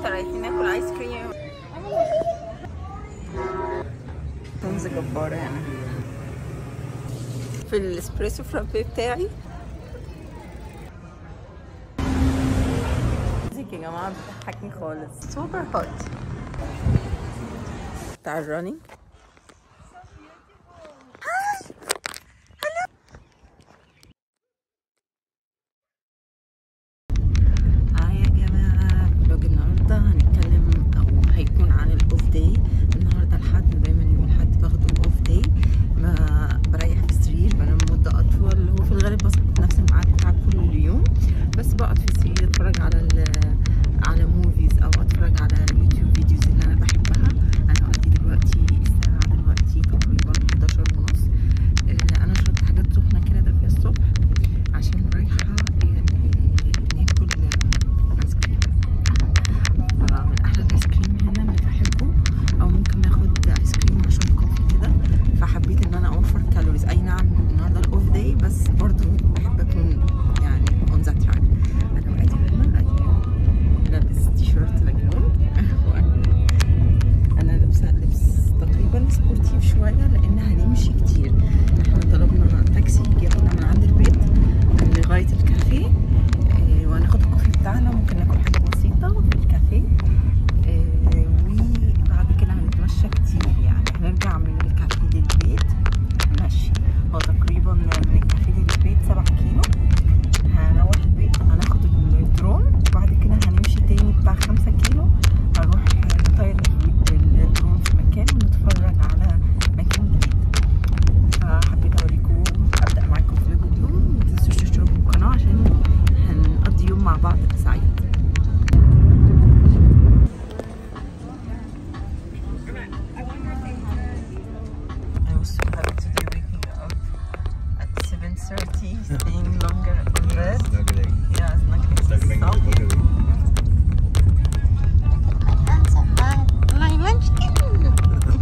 مبسوطة رايحين ناكل ايس كريم كنز جبارة هنا في الاسبريسو فرابي بتاعي مزيك يا جماعة بتضحكني خالص سوبر هوت بتاع الرننج اه يا جماعة فلوج النهاردة هنتكلم أو هيكون عن الأوف داي النهاردة الحد دايما يوم الحد باخده أوف داي ما بريح في السرير بنام مدة أطول هو في الغالب بصحى في نفس الميعاد بتاع كل يوم بس بقعد في السرير أتفرج على ال على موفيز أو أتفرج على اليوتيوب فيديوز اللي أنا بحبها أنا وقتي دلوقتي الساعة دلوقتي تقريبا 11 ونص آه، أنا شربت حاجات سخنة كده دافية الصبح عشان رايحة يعني ناكل ايس كريم آه، من احلى الايس كريم هنا اللي بحبه او ممكن ناخد ايس كريم مع شويه كوفي كده فحبيت ان انا اوفر كالوريز اي نعم النهارده الاوف داي بس برضو بحب اكون يعني اون ذا تراك انا ادي هنا ادي لابس تي شيرت مجنون انا لابسه لبس تقريبا سبورتيف شويه لان هنمشي كتير احنا طلبنا تاكسي يجيبنا من عند البيت لغايه الكافيه آه، وهناخد الكوفي بتاعنا ممكن ناكل حاجه بسيطه في الكافيه آه، وبعد كده هنتمشى كتير يعني هنرجع من الكافيه للبيت ماشي هو تقريبا من الكافيه للبيت سبعة كيلو هنروح البيت هناخد الدرون وبعد كده هنمشي تاني بتاع خمسة كيلو هنروح نطير الدرون في مكان ونتفرج على مكان جديد فحبيت اوريكم ابدا معاكم في اليوم متنسوش تشتركوا في القناه عشان هنقضي يوم مع بعض سعيد I was so happy today waking up at 7.30 staying longer in bed yeah snuggling myself my munchkin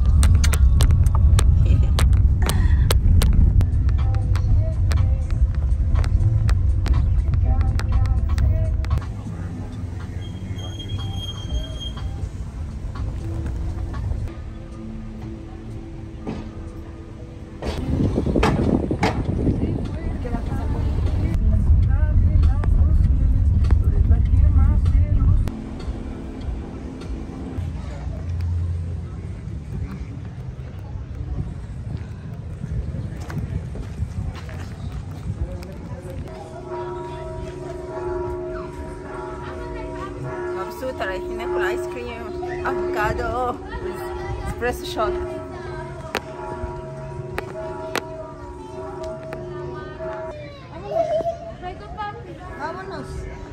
مبسوطة رايحين ناكل ايس كريم افوكادو اسبريسو شوت Vámonos.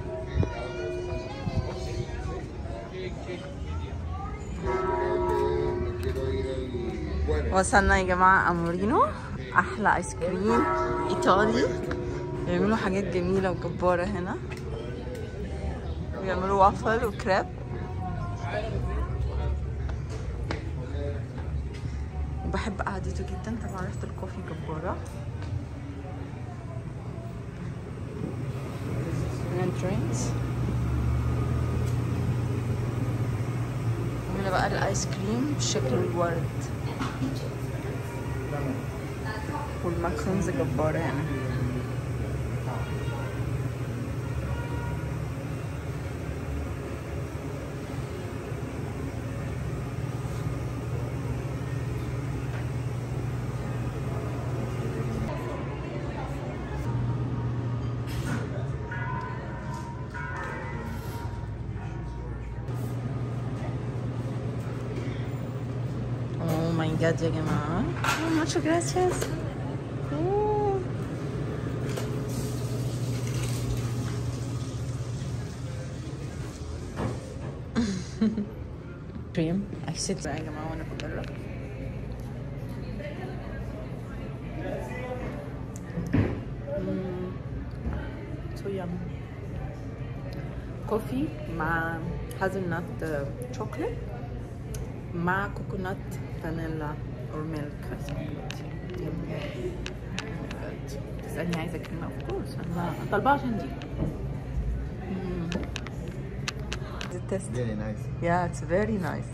وصلنا يا جماعة أمورينو أحلى آيس كريم إيطالي بيعملوا حاجات جميلة وجبارة هنا بيعملوا وافل وكريب وبحب قعدته جدا طبعا ريحة الكوفي جبارة entrance وهنا بقى الايس كريم بشكل الورد والماكرونز جبارة هنا Oh my god يا جماعة oh, muchas gracias Oh. كريم احسيت بقى يا جماعة وانا بجرب سو يم كوفي مع هازلنات شوكليت مع كوكونات فانيلا اور ميلك تسألني عايزة كريمة اوف كورس انا طالباها عشان دي مم. The test. Really nice. Yeah, it's very nice.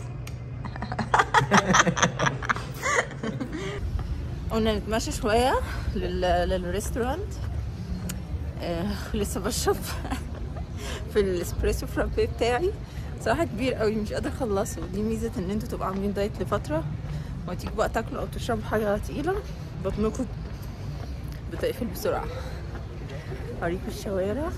قلنا نتمشى شوية لل... للريستورانت آه لسه بشرب في الاسبريسو فرابي بتاعي صراحة كبير قوي مش قادرة اخلصه دي ميزة ان انتوا تبقوا عاملين دايت لفترة وتيجوا بقى تاكلوا او تشربوا حاجة تقيلة بطنكم بتقفل بسرعة اوريكم الشوارع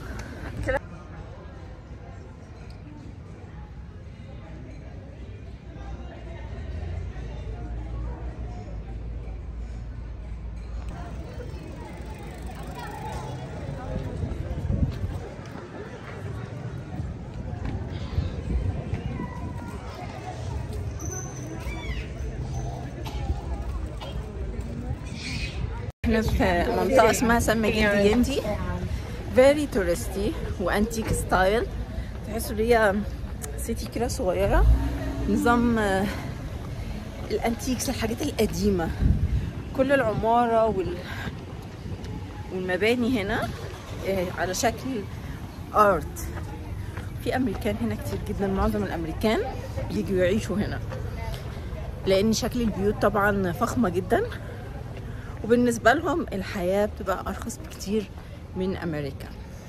احنا في منطقة اسمها سان ميجيل دي يندي فيري تورستي وانتيك ستايل تحسوا ان هي سيتي كده صغيرة نظام آه، الانتيكس الحاجات القديمة كل العمارة وال... والمباني هنا آه، على شكل ارت في امريكان هنا كتير جدا معظم الامريكان بيجوا يعيشوا هنا لان شكل البيوت طبعا فخمة جدا وبالنسبة لهم الحياة بتبقى أرخص بكتير من أمريكا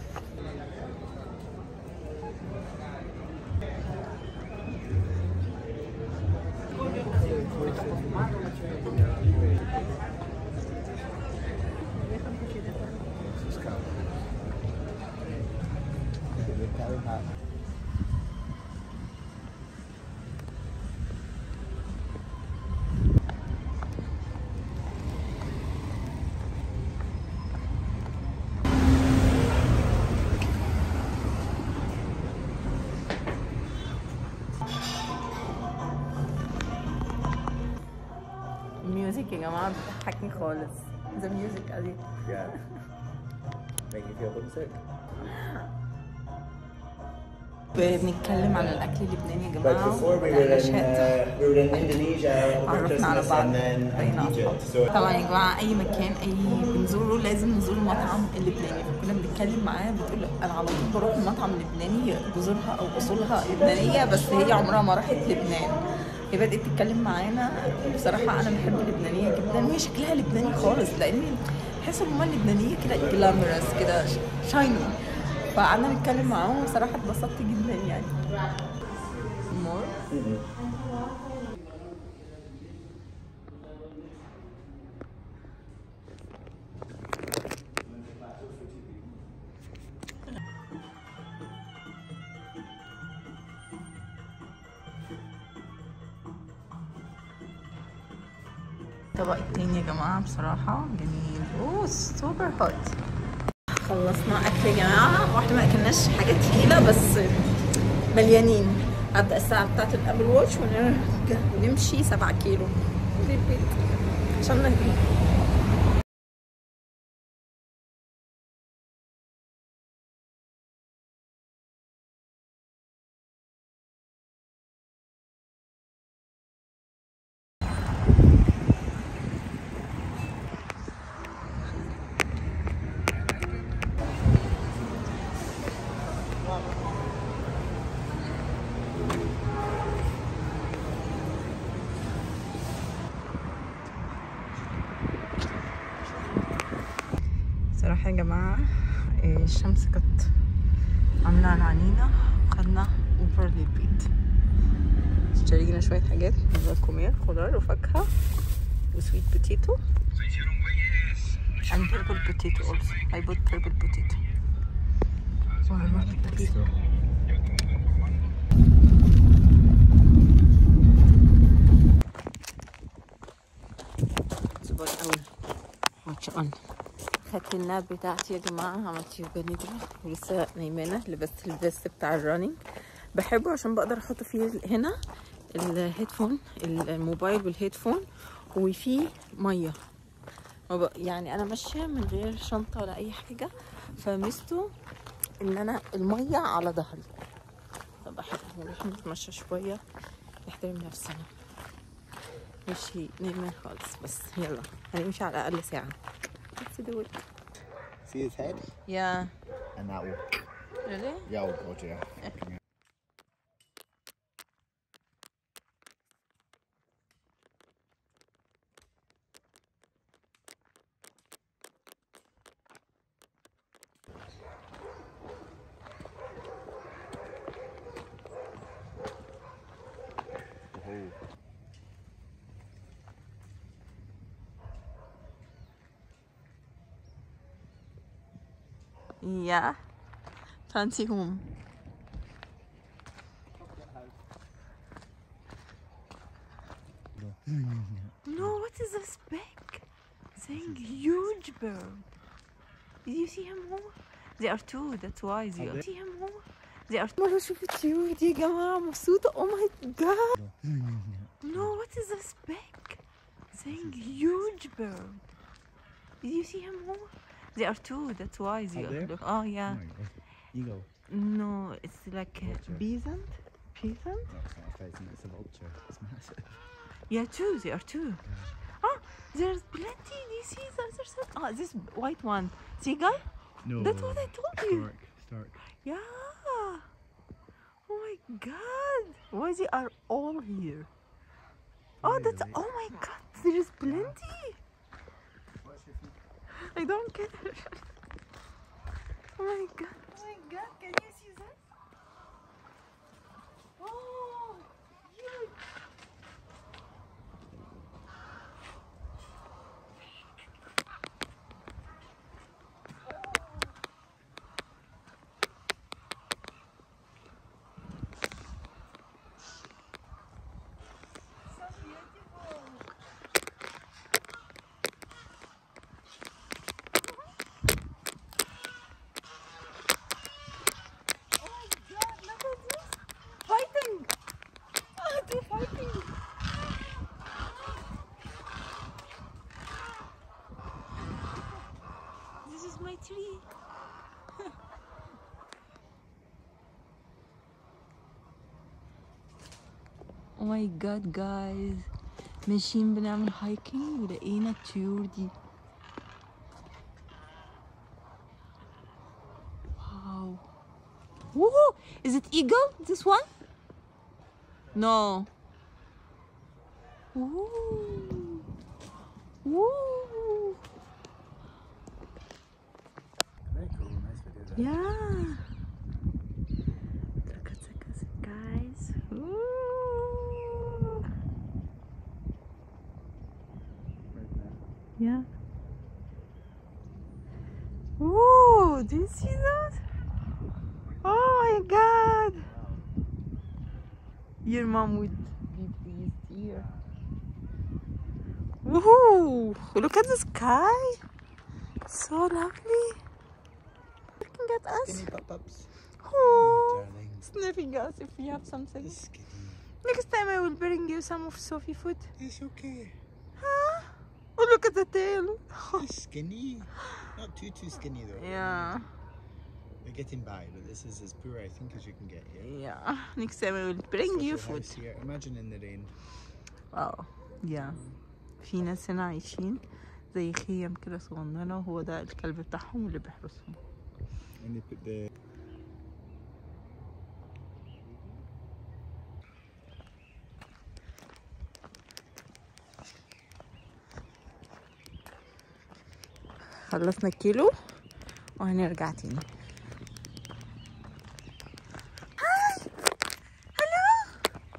الميوزك يا جماعة بتضحكني خالص ذا ميوزك قوي Yeah. Make you feel homesick? بنتكلم عن الأكل اللبناني يا But جماعة before we were in, والعشاء. uh, we were in Indonesia over عرفنا على Christmas بعض and then بقينا in أصحاب. Egypt. So طبعا يا جماعه اي مكان اي بنزوره لازم نزور المطعم اللبناني فكنا بنتكلم معاها بتقول انا على طول بروح المطعم اللبناني هي جذورها او اصولها لبنانيه بس هي عمرها ما راحت لبنان هي بدات تتكلم معانا بصراحه انا بحب اللبنانيه جدا وهي شكلها لبناني خالص لان تحس ان هما اللبنانيه كده جلامرس كده شايني فقعدنا نتكلم معاهم وصراحه اتبسطت جدا يعني مور الطبق التاني يا جماعة بصراحة جميل اوه سوبر هوت خلصنا أكل يا جماعة واحنا ما أكلناش حاجات تقيلة بس مليانين أبدأ الساعة بتاعت الأبل واتش ونر- ونمشي سبعة كيلو للبيت عشان نجري صراحة يا جماعة إيه، الشمس كانت عاملة عنينا وخدنا اوبر للبيت اشترينا شوية حاجات من كومير خضار وفاكهة وسويت بوتيتو and purple potato also I bought purple potato وعملت potato زبط قوي ماتش اون خدت الناب بتاعتي يا جماعة عملت يوجا ندرة ولسه نايمانة لبست الفيست بتاع الرننج بحبه عشان بقدر احط فيه هنا الهيدفون الموبايل والهيدفون وفيه مية ما بق- يعني انا ماشية من غير شنطة ولا اي حاجة فميزته ان انا المية على ظهري فبحب نروح نتمشى شوية نحترم نفسنا ماشي نايمة خالص بس يلا هنمشي على الاقل ساعة Let's do it. see his head, Yeah. and that will Really? yeah, will go to you. hole. Yeah. Fancy home. No, what is this big? Saying huge bird. Did you see him هو؟ They are two, that's why they are. See him هو؟ They are مرة شفت يود يا جماعة مبسوطة oh my god. No, what is this big? Saying huge bird. Did you see him هو؟ They are two, that's why they Up are. there? Look, oh yeah. Eagle. No, it's like a Vulture. peasant. Peasant? No, it's not a pheasant, it's a vulture. It's massive. Yeah, two. They are two. Ah, there's plenty. Do you see the other side? Ah, this white one. Seagull? No. That's what I told you. Stark. Stark. Yeah. Oh my god. Why they are all here? Oh, that's. Really? Oh my god. There is plenty. I don't care. Oh my god. Oh my god. Can you see that? Oh, huge. So beautiful. Oh my god, look at this! Fighting! Oh, they're fighting! This is my tree. oh my god guys ماشيين بنعمل هايكنج ولقينا الطيور دي واو Woohoo! Is it eagle? This one? No. Ooh. Ooh. Very cool. Nice video there. Yeah. Look at the guys. Ooh. Right there. Yeah. Ooh, do you see that? Oh my god. Your mom would be pleased here. Woohoo! Look at the sky. So lovely. Looking at us. Skinny pup-ups. Oh, Darlings. sniffing us if we have something. It's skinny. Next time I will bring you some of Sophie food. It's okay. Huh? Oh, look at the tail. It's skinny. Not too, too skinny though. yeah. We're getting by, but this is as poor, I think, as you can get here. Yeah. Next time I will bring Social you food. house Here. Imagine in the rain. اه يا في ناس هنا عايشين زي خيم كده صغننة وهو ده الكلب بتاعهم اللي بيحرسهم And they put the خلصنا الكيلو وهنرجع تاني هاي هلو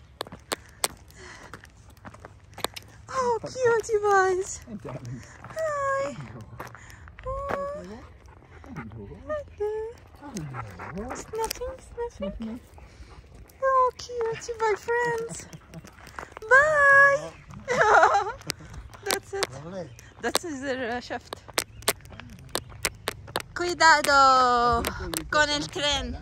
Oh, cute you guys. darling. Hi. Oh, sniffing, sniffing. Oh, cute you my friends. Bye. That's it. Lovely. That's the shift. Cuidado con el tren.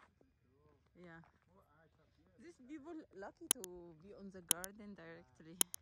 Yeah. These people lucky to be on the garden directly.